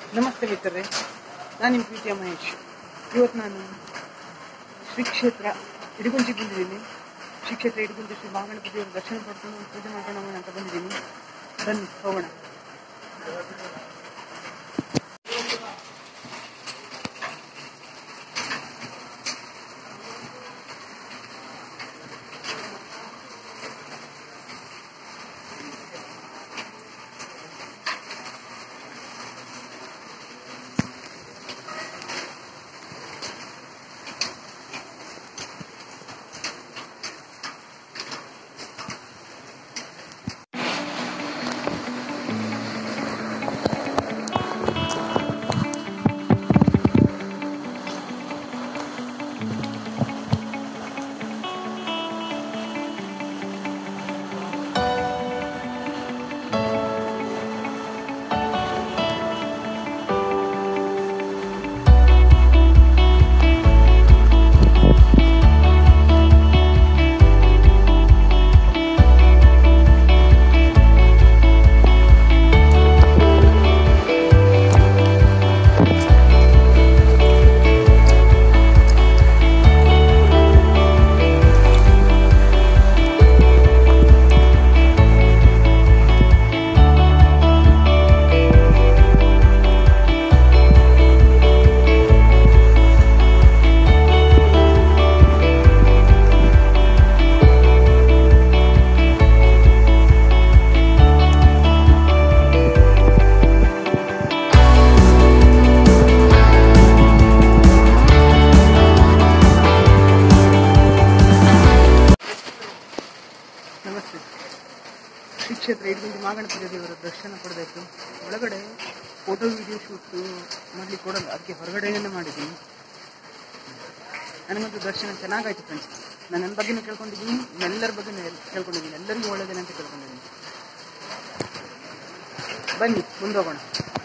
ನಮಸ್ತೆ ಮಿತ್ರರೇ ನಾನು ನಿಮ್ಮ ಪ್ರೀತಿಯ ಮಹೇಶ್ ಇವತ್ತು ನಾನು ಶ್ರೀ ಕ್ಷೇತ್ರ ಇಡಗುಂಜಿಗೆ ಬಂದಿದ್ದೀನಿ ಶ್ರೀ ಕ್ಷೇತ್ರ ಇಡಗುಂಜಿ ಶ್ರೀ ಮಹಾಗಣಪತಿಯವರ ದರ್ಶನ ಪಡ್ಕೊಂಡು ಒಂದು ಪೂಜೆ ಮಾಡೋಣ ಅಂತ ಬಂದಿದ್ದೀನಿ ಬನ್ನಿ ಹೋಗೋಣ ನಮಸ್ತೆ ಶ್ರೀ ಕ್ಷೇತ್ರ ಇಡಗುಂಜಿ ಮಹಾಗಣಪತಿ ದೇವರ ದರ್ಶನ ಪಡಬೇಕು ಒಳಗಡೆ ಫೋಟೋ ವಿಡಿಯೋ ಶೂಟ್ ಮಾಡ್ಲಿಕ್ಕೆ ಕೊಡಲ್ಲ ಅದಕ್ಕೆ ಹೊರಗಡೆನೇ ಮಾಡಿದ್ದೀನಿ ನನಗಂತೂ ದರ್ಶನ ಚೆನ್ನಾಗಾಯ್ತು ಫ್ರೆಂಡ್ಸ್ ನಾನು ನನ್ನ ಬಗ್ಗೆನೂ ಕೇಳ್ಕೊಂಡಿದ್ದೀನಿ ಎಲ್ಲರ ಬಗ್ಗೆ ಕೇಳ್ಕೊಂಡಿದ್ದೀನಿ ಎಲ್ಲರಿಗೂ ಒಳ್ಳೆಯದೇನೆ ಅಂತ ಕೇಳ್ಕೊಂಡಿದ್ದೀನಿ ಬನ್ನಿ ಮುಂದೆ ಹೋಗೋಣ